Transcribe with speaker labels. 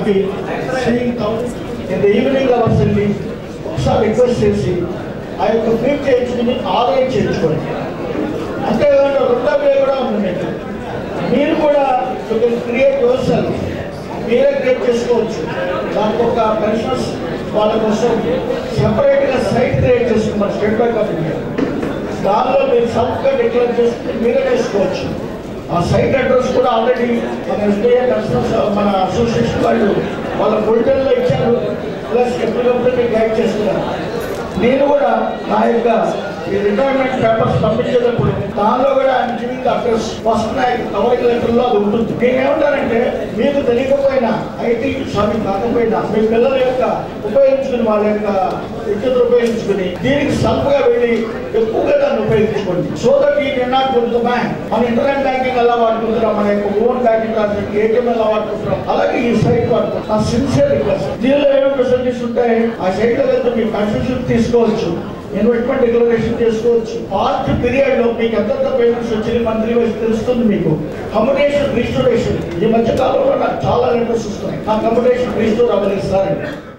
Speaker 1: B seeing in the evening hours వెళ్ళి ఒకసారి request చేసి ఆ యొక్క ఫీడ్ చేయించుకుని ఆదాయం చేయించుకోండి అంతేకాకుండా రెండో పే కూడా ఉంది మీకు మీరు కూడా క్రియేట్ యువర్ సెల్ఫ్ మీరే క్రియేట్ చేసుకోవచ్చు దానికి ఒక పెన్షనర్స్ వాళ్ళ కోసం సెపరేట్గా సైట్ క్రియేట్ చేసుకున్నారు స్టేట్ బ్యాంక్ ఆఫ్ ఇండియా దానిలో మీరు సెల్ఫ్గా డిక్లేర్ చేసుకుని మీరే చేసుకోవచ్చు ఆ సైట్ అడ్రస్ కూడా ఆల్రెడీ మన ఎస్బీఐ కస్టమర్స్ మన అసోసియేషన్ వాళ్ళు వాళ్ళ బులెటిన్లో ఇచ్చారు ప్లస్ ఎప్పటికప్పుడు మీకు గైడ్ చేస్తున్నారు నేను కూడా నా యొక్క ఈ రిటైర్మెంట్ పేపర్స్ పంపించేటప్పుడు దానిలో కూడా ఐఎమ్ గివింగ్ అడ్రస్ ఫస్ట్ నా కవరింగ్ లెటర్లో అది ఉంటుంది నేను ఏమంటానంటే మీకు తెలియకపోయినా ఐటీ స్వామి కాకపోయినా మీ పిల్లల యొక్క ఉపయోగించుకుని వాళ్ళ యొక్క విద్యుత్ ఉపయోగించుకుని దీనికి సల్ఫ్గా వెళ్ళి ఎక్కువగా దాన్ని ఉపయోగించుకోండి so that is not good the bank మన ఇంటర్నెట్ బ్యాంకింగ్ ఎలా వాడుకుంటున్నాం మన యొక్క ఓన్ బ్యాంకింగ్ ట్రాన్సాక్షన్ ఏటీఎం ఎలా వాడుకుంటున్నాం అలాగే ఈ సైట్ వాడుకుంటాం నా సిన్సియర్ రిక్వెస్ట్ దీనిలో ఏమేమి ఫెసిలిటీస్ ఉంటాయి ఆ సైట్ లో వెళ్తే మీరు కన్ఫ్యూజన్ తీసుకోవచ్చు ఇన్వెస్ట్మెంట్ డిక్లరేషన్ చేసుకోవచ్చు పాస్ట్ పీరియడ్ లో మీకు ఎంత పేమెంట్స్ వచ్చింది మంత్లీ వైజ్ తెలుస్తుంది మీకు కమ్యూనికేషన్ రిజిస్టరేషన్ ఈ మధ్య కాలంలో నాకు చాలా లెటర్స్ వస్తున్నాయి నా కమ్యూనికేషన్ రిజిస్టర్ అవ్వలేదు సార్